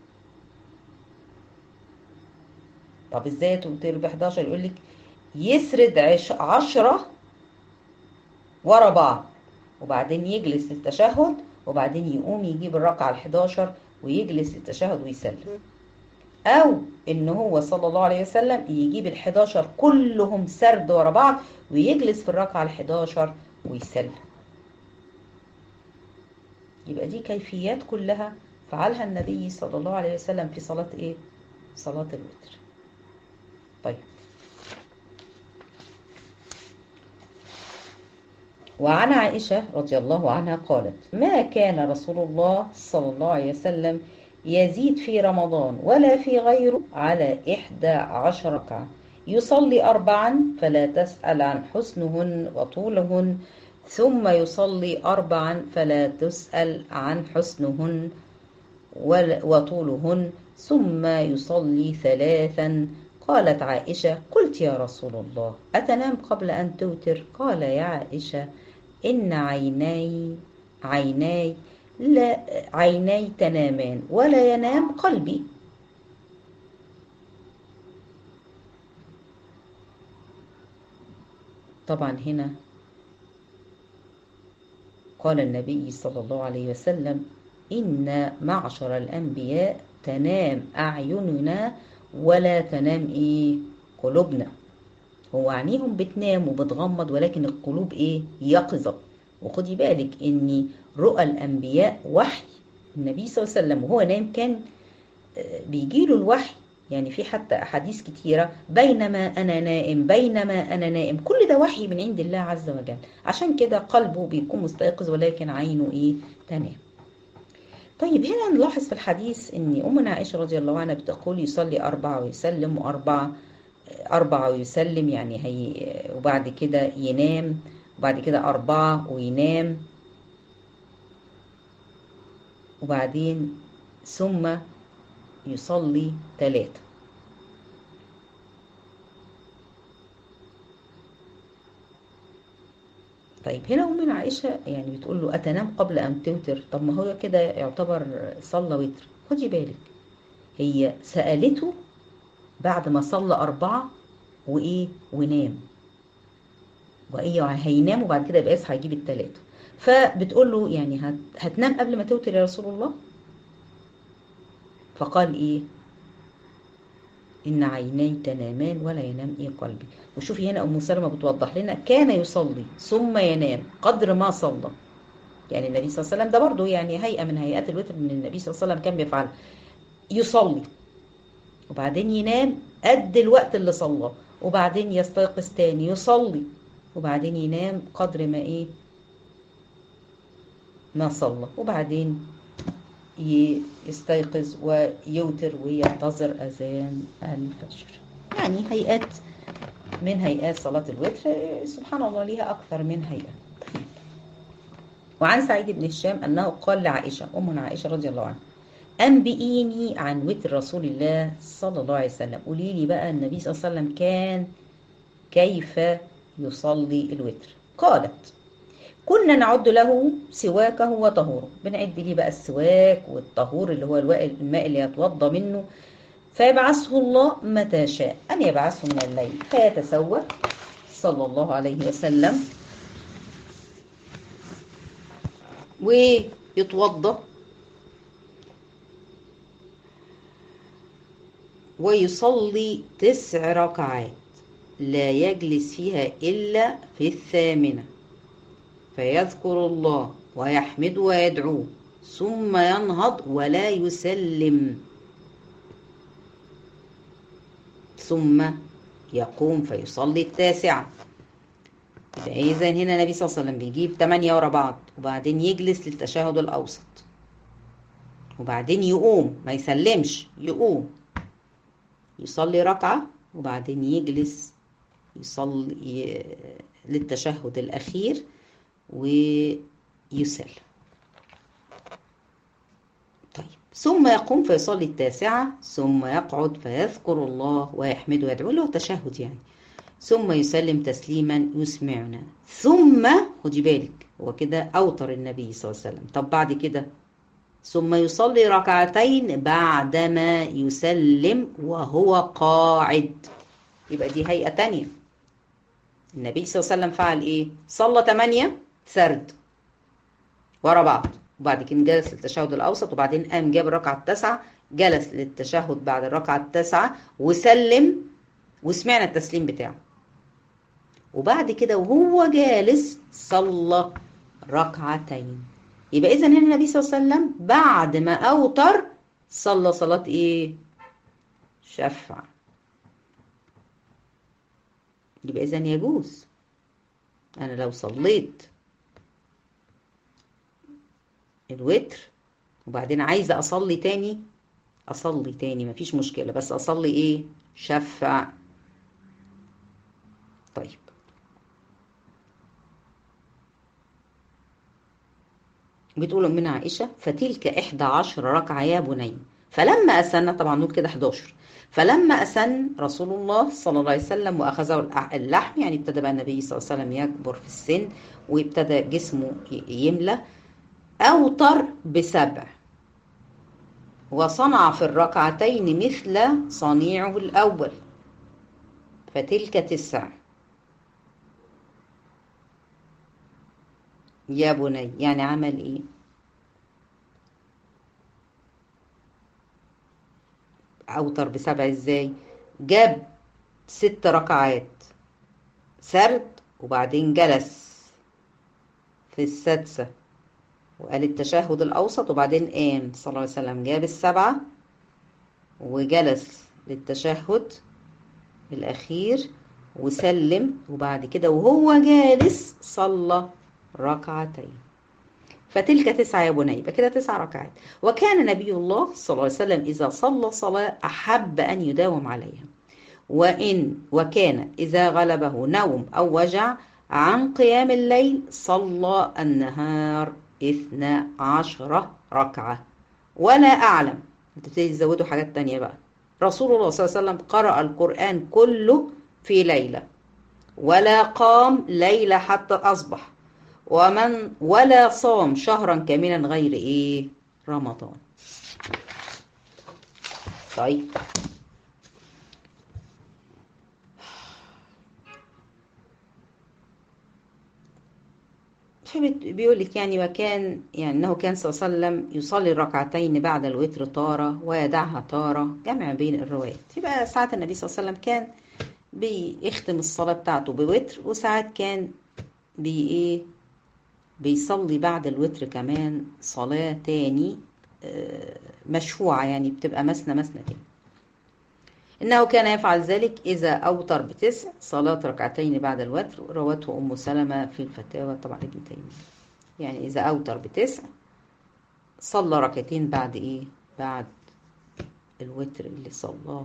طب ازاي توتر بإحداشر يقول لك يسرد عش عشرة ورا بعض وبعدين يجلس للتشهد وبعدين يقوم يجيب الركعة الحداشر ويجلس للتشهد ويسلم أو إن هو صلى الله عليه وسلم يجيب الحداشر كلهم سرد ورا بعض ويجلس في الركعة الحداشر ويسلم يبقى دي كيفيات كلها فعلها النبي صلى الله عليه وسلم في صلاة إيه؟ صلاة الوتر طيب وعن عائشة رضي الله عنها قالت ما كان رسول الله صلى الله عليه وسلم يزيد في رمضان ولا في غيره على إحدى عشر ركعة يصلي أربعا فلا تسأل عن حسنهن وطولهن ثم يصلي أربعا فلا تسأل عن حسنهن وطولهن ثم يصلي ثلاثا قالت عائشة قلت يا رسول الله أتنام قبل أن توتر قال يا عائشة إن عيناي عيناي لا عيناي تنامان ولا ينام قلبي طبعا هنا قال النبي صلى الله عليه وسلم إن معشر الأنبياء تنام أعيننا ولا تنام إيه قلوبنا هو عينيهم بتنام وبتغمض ولكن القلوب إيه يقظة وخدي بالك إن رؤى الأنبياء وحي النبي صلى الله عليه وسلم وهو نايم كان بيجيله الوحي يعني في حتى أحاديث كتيرة بينما أنا نائم بينما أنا نائم كل ده وحي من عند الله عز وجل عشان كده قلبه بيكون مستيقظ ولكن عينه إيه تنام طيب هنا نلاحظ في الحديث ان امنا عائشه رضي الله عنها بتقول يصلي اربعه ويسلم واربعه اربعه ويسلم يعني هي وبعد كده ينام وبعد كده اربعه وينام وبعدين ثم يصلي ثلاثه طيب هنا أمنا عائشة يعني بتقول له أتنام قبل أن توتر طب ما هو كده يعتبر صلى وتر خدي بالك هي سألته بعد ما صلى أربعة وإيه ونام وإيه هينام وبعد كده يبقى يصحى يجيب التلاتة فبتقول له يعني هت... هتنام قبل ما توتر يا رسول الله فقال إيه إن عيني تنامان ولا ينام إيه قلبي وشوفي هنا أم سلمة بتوضح لنا كان يصلي ثم ينام قدر ما صلى يعني النبي صلى الله عليه وسلم ده برضه يعني هيئة من هيئات الوتر من النبي صلى الله عليه وسلم كان بيفعل يصلي وبعدين ينام قد الوقت اللي صلاه وبعدين يستيقظ تاني يصلي وبعدين ينام قدر ما إيه ما صلى وبعدين يستيقظ ويوتر وينتظر أذان الفجر يعني هيئات من هيئات صلاة الوتر سبحان الله ليها أكثر من هيئة وعن سعيد بن هشام أنه قال لعائشة أمنا عائشة رضي الله عنها أنبئيني عن وتر رسول الله صلى الله عليه وسلم قولي لي بقى النبي صلى الله عليه وسلم كان كيف يصلي الوتر قالت كنا نعد له سواكه وطهوره بنعد ليه بقى السواك والطهور اللي هو الماء اللي يتوضى منه فيبعثه الله متى شاء أن يبعثه من الليل فيتسوى صلى الله عليه وسلم ويتوضى ويصلي تسع ركعات لا يجلس فيها إلا في الثامنة فيذكر الله ويحمد ويدعوه ثم ينهض ولا يسلم ثم يقوم فيصلي التاسعة إذا هنا النبي صلى الله عليه وسلم بيجيب ثمانية ورا بعض وبعدين يجلس للتشهد الأوسط وبعدين يقوم ما يسلمش يقوم يصلي ركعة وبعدين يجلس يصلي للتشهد الأخير ويسلم طيب ثم يقوم فيصلي التاسعة ثم يقعد فيذكر الله ويحمد ويدعو له تشهد يعني ثم يسلم تسليما يسمعنا ثم خدي بالك هو كده أوتر النبي صلى الله عليه وسلم طب بعد كده ثم يصلي ركعتين بعدما يسلم وهو قاعد يبقى دي هيئة تانية النبي صلى الله عليه وسلم فعل ايه صلى ثمانية سرد ورا بعض وبعد كده جلس للتشهد الأوسط وبعدين قام جاب الركعة التاسعة جلس للتشهد بعد الركعة التاسعة وسلم وسمعنا التسليم بتاعه وبعد كده وهو جالس صلى ركعتين يبقى إذا هنا النبي صلى الله عليه وسلم بعد ما أوتر صلى صلاة إيه؟ شفع يبقى إذا يجوز أنا لو صليت الوتر وبعدين عايزة أصلي تاني أصلي تاني مفيش مشكلة بس أصلي إيه؟ شفع طيب بتقول أمنا عائشة فتلك إحدى عشر ركعة يا بني فلما أسن طبعا نقول كده 11 فلما أسن رسول الله صلى الله عليه وسلم وأخذه اللحم يعني ابتدى بقى النبي صلى الله عليه وسلم يكبر في السن وابتدى جسمه يملى أوتر بسبع وصنع في الركعتين مثل صنيعه الأول فتلك تسع يا بني يعني عمل ايه اوتر بسبع ازاي جاب ست ركعات سرد وبعدين جلس في السادسة وقال التشهد الأوسط وبعدين قام صلى الله عليه وسلم جاب السبعة وجلس للتشهد الأخير وسلم وبعد كده وهو جالس صلى ركعتين فتلك تسعة يا بني يبقى كده تسع ركعات وكان نبي الله صلى الله عليه وسلم إذا صلى صلاة أحب أن يداوم عليها وإن وكان إذا غلبه نوم أو وجع عن قيام الليل صلى النهار اثنا عشرة ركعة ولا أعلم تبتدي تزودوا حاجات تانية بقى رسول الله صلى الله عليه وسلم قرأ القرآن كله في ليلة ولا قام ليلة حتى أصبح ومن ولا صام شهرا كاملا غير ايه رمضان طيب بيقول لك يعني وكان يعني انه كان صلى الله عليه وسلم يصلي الركعتين بعد الوتر طاره ويدعها طاره جمع بين الروايات يبقى ساعات النبي صلى الله عليه وسلم كان بيختم الصلاه بتاعته بوتر وساعات كان بي ايه بيصلي بعد الوتر كمان صلاة تاني مشفوعة يعني بتبقى مسنة مسنة تاني إنه كان يفعل ذلك إذا أوتر بتسع صلاة ركعتين بعد الوتر روته أم سلمة في الفتاوى طبعا ابن تيمية يعني إذا أوتر بتسع صلى ركعتين بعد إيه بعد الوتر اللي صلاه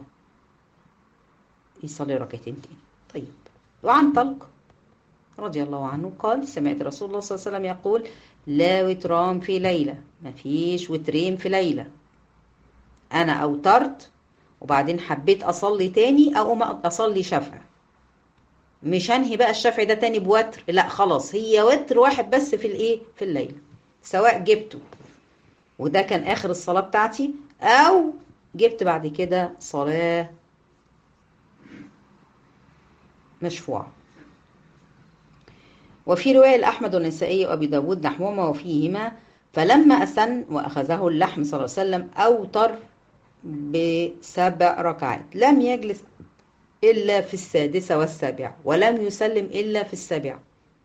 يصلي ركعتين تاني طيب وعن طلق رضي الله عنه قال سمعت رسول الله صلى الله عليه وسلم يقول لا وتران في ليلة ما فيش وترين في ليلة انا اوترت وبعدين حبيت اصلي تاني اقوم اصلي شفع مش هنهي بقى الشفع ده تاني بوتر لا خلاص هي وتر واحد بس في الايه في الليل سواء جبته وده كان اخر الصلاه بتاعتي او جبت بعد كده صلاه مشفوعه وفي روايه لاحمد والنسائي وابي داود نحوهما وفيهما فلما اسن واخذه اللحم صلى الله عليه وسلم اوتر بسبع ركعات لم يجلس إلا في السادسة والسابعة ولم يسلم إلا في السابعة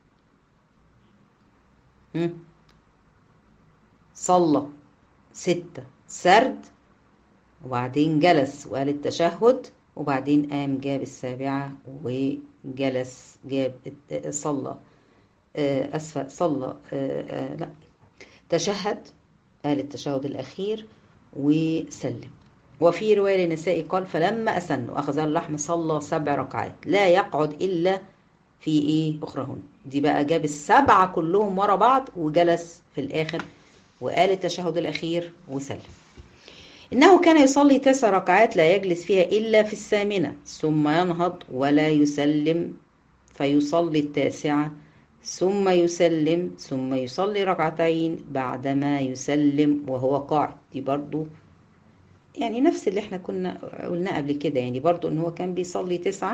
صلى ستة سرد وبعدين جلس وقال التشهد وبعدين قام جاب السابعة وجلس جاب صلى أسفة صلى لا تشهد قال التشهد الأخير وسلم وفي رواية للنساء قال فلما أسن وأخذ اللحم صلى سبع ركعات لا يقعد إلا في إيه أخرهن دي بقى جاب السبعة كلهم ورا بعض وجلس في الآخر وقال التشهد الأخير وسلم إنه كان يصلي تسع ركعات لا يجلس فيها إلا في الثامنة ثم ينهض ولا يسلم فيصلي التاسعة ثم يسلم ثم يصلي ركعتين بعدما يسلم وهو قاعد دي برضو يعني نفس اللي احنا كنا قلنا قبل كده يعني برضو ان هو كان بيصلي تسعة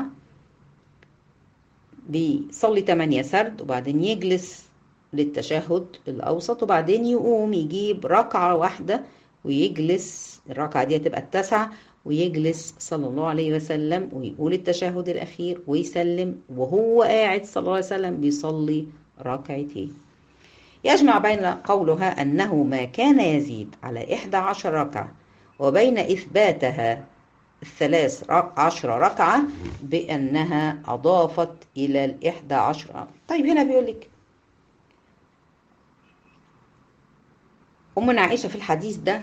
بيصلي تمانية سرد وبعدين يجلس للتشهد الأوسط وبعدين يقوم يجيب ركعة واحدة ويجلس الركعة دي هتبقى التاسعة ويجلس صلى الله عليه وسلم ويقول التشهد الأخير ويسلم وهو قاعد صلى الله عليه وسلم بيصلي ركعتين يجمع بين قولها أنه ما كان يزيد على إحدى عشر ركعة وبين إثباتها الثلاث عشر ركعة بأنها أضافت إلى الإحدى عشر طيب هنا بيقول لك أمنا عائشة في الحديث ده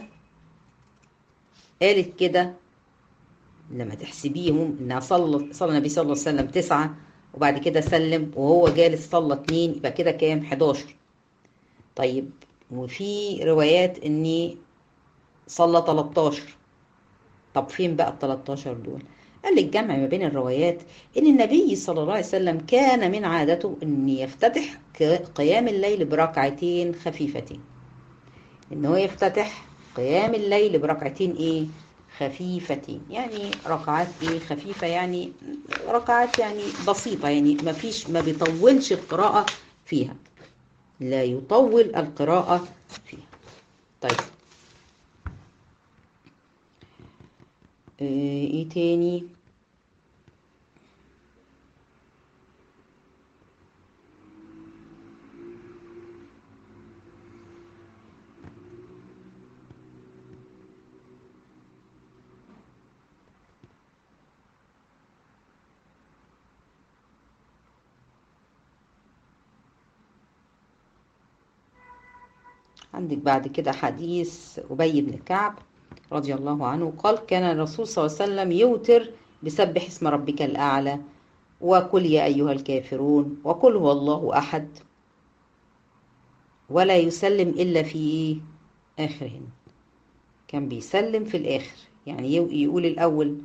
قالت كده لما تحسبيهم انها صلى صلى النبي صلى الله عليه وسلم تسعة وبعد كده سلم وهو جالس صلى اتنين يبقى كده كام 11 طيب وفي روايات اني صلى 13 طب فين بقى ال 13 دول قال لك جمع ما بين الروايات ان النبي صلى الله عليه وسلم كان من عادته ان يفتتح قيام الليل بركعتين خفيفتين ان هو يفتتح قيام الليل بركعتين ايه خفيفتين يعني ركعات ايه خفيفة يعني ركعات يعني بسيطة يعني ما فيش ما بيطولش القراءة فيها لا يطول القراءة فيها طيب ايه تاني عندك بعد كده حديث أبي بن كعب رضي الله عنه قال كان الرسول صلى الله عليه وسلم يوتر بسبح اسم ربك الأعلى وقل يا أيها الكافرون وقل هو الله أحد ولا يسلم إلا في آخرهن كان بيسلم في الآخر يعني يقول الأول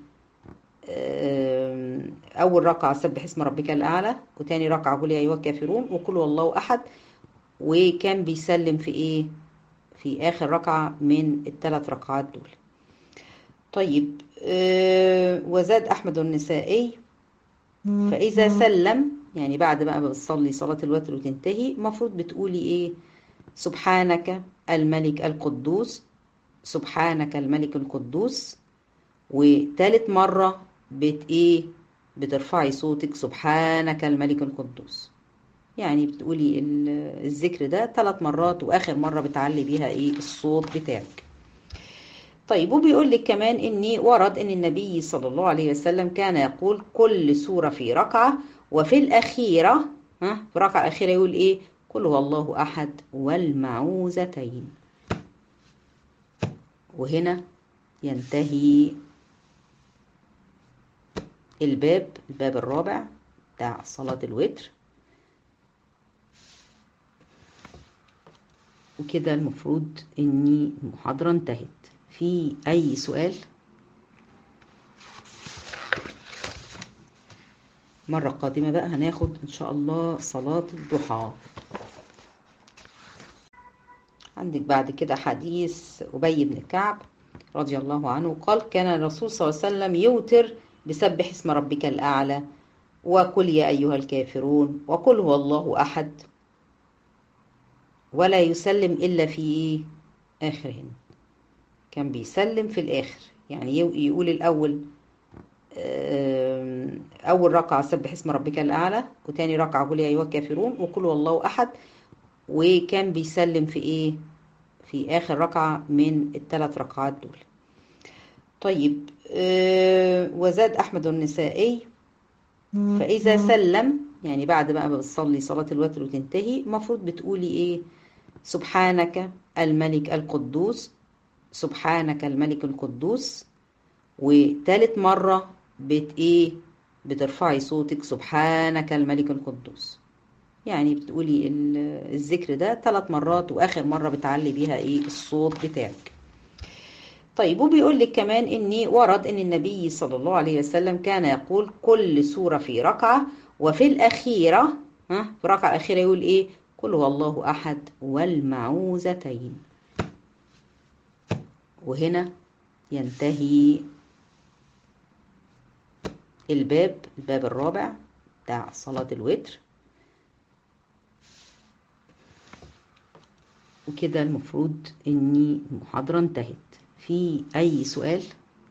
أول ركعة سبح اسم ربك الأعلى وتاني ركعة قل يا أيها الكافرون وقل هو الله أحد وكان بيسلم في ايه في اخر ركعة من الثلاث ركعات دول طيب آه وزاد احمد النسائي فاذا سلم يعني بعد بقى ما بتصلي صلاة الوتر وتنتهي المفروض بتقولي ايه سبحانك الملك القدوس سبحانك الملك القدوس وتالت مرة بت ايه بترفعي صوتك سبحانك الملك القدوس يعني بتقولي الذكر ده ثلاث مرات واخر مره بتعلي بيها ايه الصوت بتاعك طيب وبيقول لك كمان اني ورد ان النبي صلى الله عليه وسلم كان يقول كل سوره في ركعه وفي الاخيره ها في الركعه الاخيره يقول ايه قل هو الله احد والمعوذتين وهنا ينتهي الباب الباب الرابع بتاع صلاه الوتر وكده المفروض اني المحاضرة انتهت في أي سؤال مرة قادمة بقى هناخد إن شاء الله صلاة الضحى عندك بعد كده حديث أبي بن كعب رضي الله عنه قال كان الرسول صلى الله عليه وسلم يوتر بسبح اسم ربك الأعلى وقل يا أيها الكافرون وقل هو الله أحد ولا يسلم إلا في آخرهن كان بيسلم في الآخر يعني يقول الأول أول ركعة سبح اسم ربك الأعلى وتاني ركعة قل يا أيها الكافرون وقل هو الله أحد وكان بيسلم في إيه في آخر ركعة من الثلاث ركعات دول طيب وزاد أحمد النسائي فإذا سلم يعني بعد بقى بتصلي صلاة الوتر وتنتهي المفروض بتقولي إيه سبحانك الملك القدوس سبحانك الملك القدوس وتالت مرة بت إيه بترفعي صوتك سبحانك الملك القدوس يعني بتقولي الذكر ده ثلاث مرات واخر مره بتعلي بيها ايه الصوت بتاعك طيب وبيقول لك كمان اني ورد ان النبي صلى الله عليه وسلم كان يقول كل سوره في ركعه وفي الاخيره ها في الركعه الاخيره يقول ايه قل هو الله احد والمعوذتين وهنا ينتهي الباب الباب الرابع بتاع صلاه الوتر وكده المفروض اني المحاضرة انتهت في اي سؤال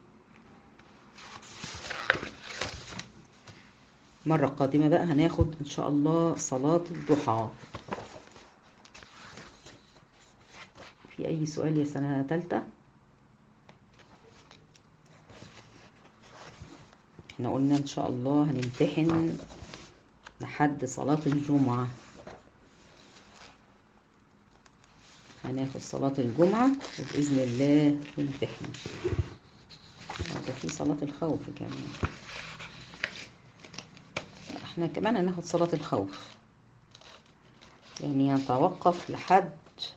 مرة قادمة بقى هناخد ان شاء الله صلاة الضحى في اي سؤال يا سنة تالتة احنا قلنا ان شاء الله هنمتحن لحد صلاة الجمعة هناخد صلاة الجمعة وبإذن الله نمتحن ده في صلاة الخوف كمان احنا كمان هناخد صلاة الخوف يعني هنتوقف لحد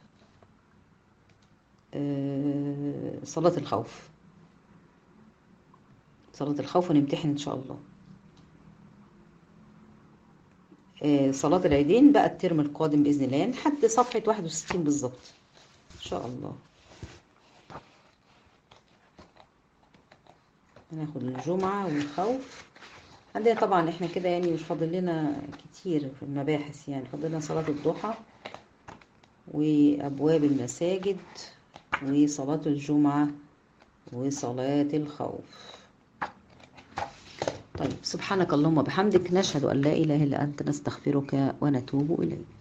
صلاة الخوف صلاة الخوف ونمتحن إن شاء الله صلاة العيدين بقى الترم القادم بإذن الله لحد صفحة 61 بالظبط إن شاء الله هناخد الجمعة والخوف عندنا طبعا احنا كده يعني مش فاضل لنا كتير في المباحث يعني فاضل لنا صلاة الضحى وأبواب المساجد وصلاة الجمعة وصلاة الخوف طيب سبحانك اللهم وبحمدك نشهد أن لا إله إلا أنت نستغفرك ونتوب إليك